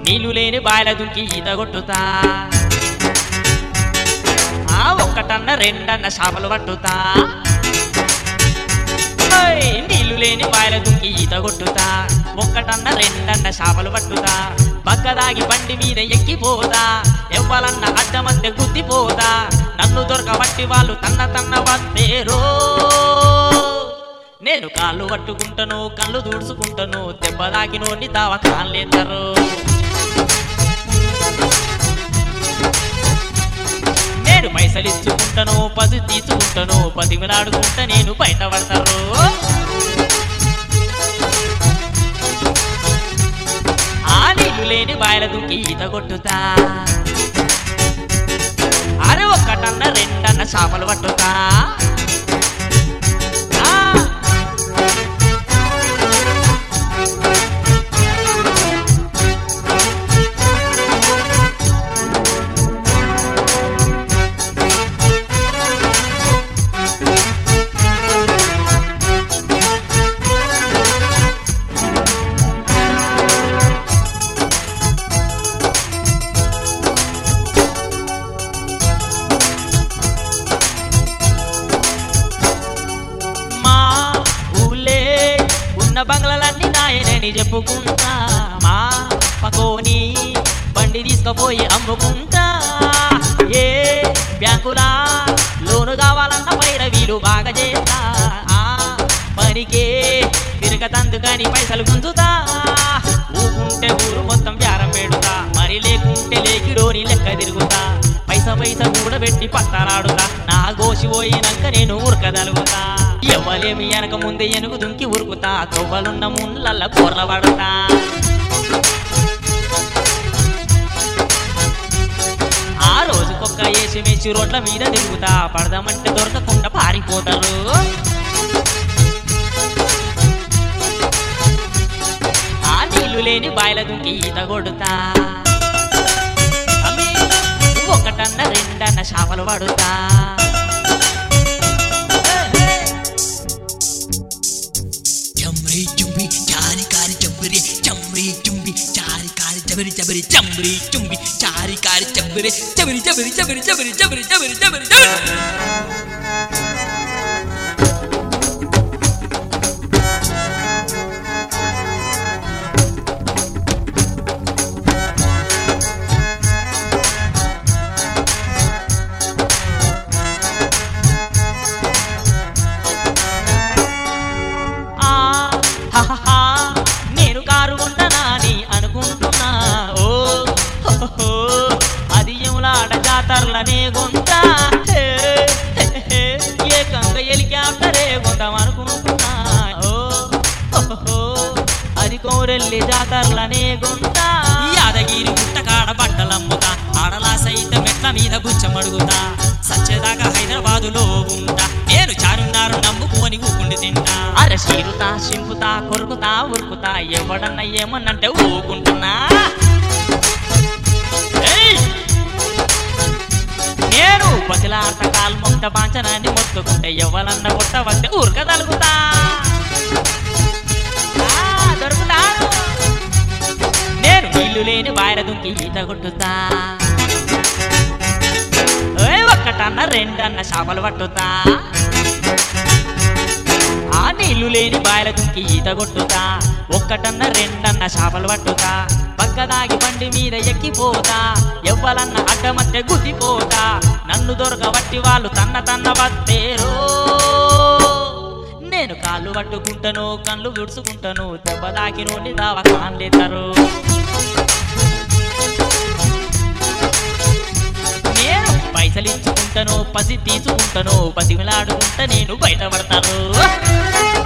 నీళ్లు లేని బాయిల దుంకి ఈత కొట్టుతా ఆ ఒక్కటన్న రెండన్న చేపలు పట్టుతా ఓయ్, నీళ్లు లేని బాయిల దుంకి ఈత కొట్టుతా ఒక్కటన్న రెండన్న చేపలు పట్టుతా పక్కదాగి బండి మీద ఎక్కిపోదా ఎవ్వలన్న అడ్డమంతే గుద్దిపోదా నన్ను దొరకబట్టి వాళ్ళు తన్న తన్న వస్తేరో నేను కాళ్ళు పట్టుకుంటాను కళ్ళు దూడ్చుకుంటాను దెబ్బ దాకినోని దావ కాళ్ళేద్దరు నేను పైసలు ఇచ్చుకుంటాను పది తీసుకుంటాను పదిమిలాడుకుంటా నేను బయట పడతారు ఆ నీళ్లు లేని బాయిల దుంకి ఈత కొట్టుతా అరే ఒక్కటన్న రెండన్న చేపలు పట్టుతా ఆ, మా ఊళ్ళే ఉన్న బంగ్లాలన్నీ నాయనని చెప్పుకుంటా మా పకోని బండి తీసుకుపోయి అమ్ముకుంటా ఏ బ్యాంకులా లోను కావాలన్న పైరవీలు బాగా చేస్తా ఆ పనికే తిరగతందుకని పైసలు గుంజుతా ఊకుంటే ఊరు మొత్తం వ్యారం పెడుతా మరి లేకుంటే లేకిడోని లెక్క తిరుగుతా పైస పైస కూడా పెట్టి పత్తలాడుతా నా గోసి పోయినాక నేను ఉరకదలుగుతా ఎవలేమి వెనక ముందే ఎనుగు దుంకి ఉరుకుతా తొవ్వలున్న ముళ్ళల్ల కూరల పడతా ఆ రోజుకొక్క ఏసి మేసి రోడ్ల మీద తిరుగుతా పడదామంటే దొరకకుండా పారిపోతారు ఆ నీళ్లు లేని బాయిల దుంకి ఈత కొడుతా అమ్మి, ఒకటన్న రెండన్న చేపలు పడుతా చమ్రీ చుంబి చారి కారి చంబరి చమ్రీ చుంబి చారి కారి చబరి చబరి చమ్రీ చుంబి చారి కారి చంబరి చబరి చబరి చబరి చబరి చబరి చబరి చబరి చబరి ఆ హహహా, నేను కారు కొంటనా అని అనుకుంటున్నా ఓ హోహో, అది ఎములాడ జాతరలనే కొంట హే, హే, హే, ఏకంగా హెలికాప్టరే కొందాం అనుకుంటున్నా ఓ హోహో, అది కోరెల్లి జాతరలనే కొంట యాదగిరి గుట్ట కాడ బట్టలమ్ముతా ఆడలా సైతం మెట్ల మీద గుచ్చమడుగుతా సచ్చేదాకా హైదరాబాదులో ఉంటా నేను చారున్నారు నమ్ముకొని ఊకుండి తింటా అరే చీరుతా చింపుతా కొరుకుతా ఉరుకుతా ఎవడన్నా ఏమన్నంటే ఊకుంటున్నా ఏయ్! నేను బతిలాట కాల్మంత పాంచనాన్ని మొత్తుకుంటే ఎవరన్న కొట్టవస్తే ఊరకదలుగుతా ఆ, దొరుకుతాను నేను నీళ్లు లేని బాయిల దుంకి ఈత కొట్టుతా ఓయ్ ఒక్కటన్న రెండన్న చేపలు పట్టుతా ఆ నీళ్లు లేని బాయిల దుంకి ఈత కొట్టుతా ఒక్కటన్న రెండన్న చేపలు పట్టుతా పక్కదాగి బండి మీద ఎక్కిపోతా ఎవ్వలన్న అడ్డమత్తే గుద్దిపోతా నన్ను దొరకబట్టి వాళ్ళు తన్న తన్న వత్తేరో నేను కాళ్ళు పట్టుకుంటాను కళ్ళు విడుచుకుంటాను దెబ్బ దాకినోని దావా కాన్లేతారు నేను పైసలు ఇచ్చుకుంటాను పసి తీసుకుంటాను పసిమిలాడుకుంటా నేను బయటపడతాను